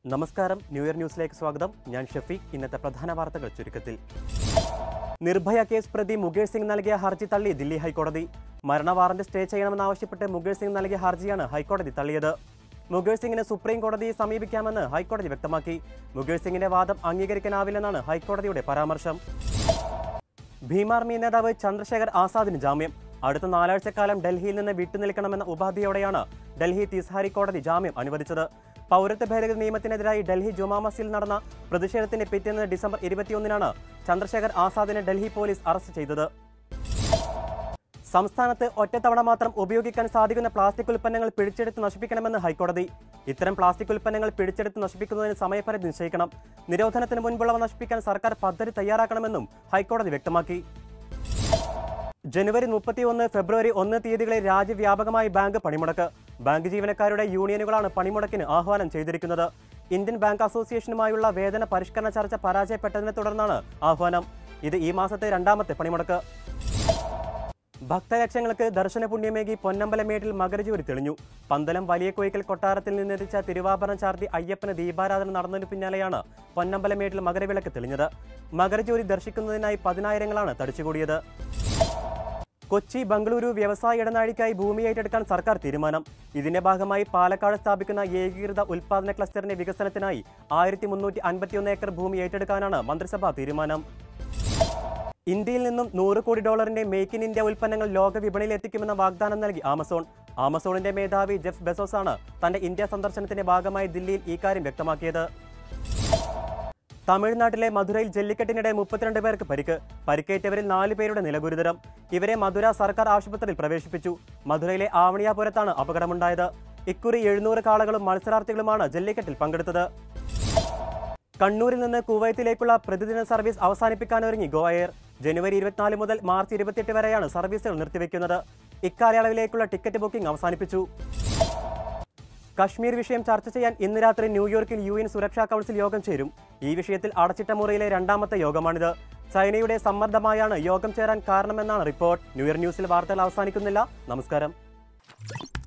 നമസ്കാരം new year ന്യൂസിലേക്ക് സ്വാഗതം ഞാൻ ഷഫീഖ് ഇന്നത്തെ പ്രധാന വാർത്തകൾ ചുരുക്കത്തിൽ നിർഭയ കേസ് പ്രതി മുകേഷ് സിംഗ് നൽകിയ ഹർജി തള്ളി ദില്ലി ഹൈക്കോടതി മരണ വാറന്റ് സ്റ്റേ ചെയ്യണമെന്നാവശ്യപ്പെട്ട് മുകേഷ് സിംഗ് നൽകിയ ഹർജിയാണ് ഹൈക്കോടതി തള്ളിയത് മുകേഷ് സിംഗിന് സുപ്രീം കോടതിയെ സമീപിക്കാമെന്ന് ഹൈക്കോടതി വ്യക്തമാക്കി മുകേഷ് സിംഗിന്റെ വാദം അംഗീകരിക്കാനാവില്ലെന്നാണ് ഹൈക്കോടതിയുടെ പരാമർശം ഭീമാർമി നേതാവ് ചന്ദ്രശേഖർ ആസാദിന് ജാമ്യം അടുത്ത നാലാഴ്ചക്കാലം ഡൽഹിയിൽ നിന്ന് വിട്ടുനിൽക്കണമെന്ന ഉപാധിയോടെയാണ് ഡൽഹി തിസ്ഹാരി കോടതി ജാമ്യം അനുവദിച്ചത് പൗരത്വ ഭേദഗതി നിയമത്തിനെതിരായി ഡൽഹി ജുമാ മസ്ജിദിൽ നടന്ന പ്രതിഷേധത്തിന്റെ പിറ്റേന്ന് ഡിസംബർ ഇരുപത്തിയൊന്നിനാണ് ചന്ദ്രശേഖർ ആസാദിനെ ഡൽഹി പോലീസ് അറസ്റ്റ് ചെയ്തത് സംസ്ഥാനത്ത് ഒറ്റത്തവണ മാത്രം ഉപയോഗിക്കാൻ സാധിക്കുന്ന പ്ലാസ്റ്റിക് ഉൽപ്പന്നങ്ങൾ പിടിച്ചെടുത്ത് നശിപ്പിക്കണമെന്ന് ഹൈക്കോടതി ഇത്തരം പ്ലാസ്റ്റിക് ഉൽപ്പന്നങ്ങൾ പിടിച്ചെടുത്ത് നശിപ്പിക്കുന്നതിന് സമയപരിധി നിശ്ചയിക്കണം നിരോധനത്തിന് മുൻപുള്ളവ നശിപ്പിക്കാൻ സർക്കാർ പദ്ധതി തയ്യാറാക്കണമെന്നും ഹൈക്കോടതി വ്യക്തമാക്കി ജനുവരി മുപ്പത്തിയൊന്ന് ഫെബ്രുവരി ഒന്ന് തീയതികളിൽ രാജ്യവ്യാപകമായി ബാങ്ക് പണിമുടക്ക് ബാങ്ക് ജീവനക്കാരുടെ യൂണിയനുകളാണ് പണിമുടക്കിന് ആഹ്വാനം ചെയ്തിരിക്കുന്നത് ഇന്ത്യൻ ബാങ്ക് അസോസിയേഷനുമായുള്ള വേതന പരിഷ്കരണ ചർച്ച പരാജയപ്പെട്ടതിനെ തുടർന്നാണ് ആഹ്വാനം ഇത് ഈ മാസത്തെ രണ്ടാമത്തെ പണിമുടക്ക് ഭക്തലക്ഷങ്ങൾക്ക് ദർശന പുണ്യമേകി പൊന്നമ്പലമേട്ടിൽ മകരജ്യോതി തെളിഞ്ഞു പന്തലം വലിയ കോയിക്കൽ കൊട്ടാരത്തിൽ നിന്നെത്തിച്ച തിരുവാഭരണം ചാർത്തി അയ്യപ്പന് ദീപാരാധന നടന്നതിനു പിന്നാലെയാണ് പൊന്നമ്പലമേട്ടിൽ മകരവിളക്ക് തെളിഞ്ഞത് മകരജ്യോതി ദർശിക്കുന്നതിനായി പതിനായിരങ്ങളാണ് തടിച്ചുകൂടിയത് കൊച്ചി ബംഗളൂരു വ്യവസായ ഇടനാഴിക്കായി ഭൂമി ഏറ്റെടുക്കാൻ സർക്കാർ തീരുമാനം ഇതിന്റെ ഭാഗമായി പാലക്കാട് സ്ഥാപിക്കുന്ന ഏകീകൃത ഉൽപാദന ക്ലസ്റ്ററിന്റെ വികസനത്തിനായി ആയിരത്തി മുന്നൂറ്റി അൻപത്തിയൊന്ന് ഏക്കർ ഭൂമി ഏറ്റെടുക്കാനാണ് മന്ത്രിസഭാ തീരുമാനം ഇന്ത്യയിൽ നിന്നും നൂറ് കോടി ഡോളറിന്റെ മേക്ക് ഇൻ ഇന്ത്യ ഉൽപ്പന്നങ്ങൾ ലോക വിപണിയിൽ എത്തിക്കുമെന്ന വാഗ്ദാനം നൽകി ആമസോൺ ആമസോണിന്റെ മേധാവി ജെഫ് ബെസോസ് ആണ് തന്റെ ഇന്ത്യ സന്ദർശനത്തിന്റെ ഭാഗമായി ദില്ലിയിൽ ഇക്കാര്യം വ്യക്തമാക്കിയത് തമിഴ്നാട്ടിലെ മധുരയിൽ ജല്ലിക്കെട്ടിനിടെ മുപ്പത്തിരണ്ട് പേർക്ക് പരിക്ക് പരിക്കേറ്റവരിൽ നാല് പേരുടെ നില ഗുരുതരം ഇവരെ മധുര സർക്കാർ ആശുപത്രിയിൽ പ്രവേശിപ്പിച്ചു മധുരയിലെ ആവണിയാപുരത്താണ് അപകടമുണ്ടായത് ഇക്കുറി എഴുന്നൂറ് കാളകളും മത്സരാർത്ഥികളുമാണ് ജല്ലിക്കെട്ടിൽ പങ്കെടുത്തത് കണ്ണൂരിൽ നിന്ന് കുവൈത്തിലേക്കുള്ള പ്രതിദിന സർവീസ് അവസാനിപ്പിക്കാനൊരുങ്ങി ഗോ എയർ ജനുവരി ഇരുപത്തിനാല് മുതൽ മാർച്ച് ഇരുപത്തിയെട്ട് വരെയാണ് സർവീസുകൾ നിർത്തിവെക്കുന്നത് ഇക്കാലയളവിലേക്കുള്ള ടിക്കറ്റ് ബുക്കിംഗ് അവസാനിപ്പിച്ചു കശ്മീർ വിഷയം ചർച്ച ചെയ്യാൻ ഇന്ന് രാത്രി ന്യൂയോർക്കിൽ യു എൻ സുരക്ഷാ കൗൺസിൽ യോഗം ചേരും ഈ വിഷയത്തിൽ അടച്ചിട്ട മുറിയിലെ രണ്ടാമത്തെ യോഗമാണിത് ചൈനയുടെ സമ്മർദ്ദമായാണ് യോഗം ചേരാൻ കാരണമെന്നാണ് റിപ്പോർട്ട് ന്യൂ ഇയർ ന്യൂസിൽ വാർത്തകൾ അവസാനിക്കുന്നില്ല നമസ്കാരം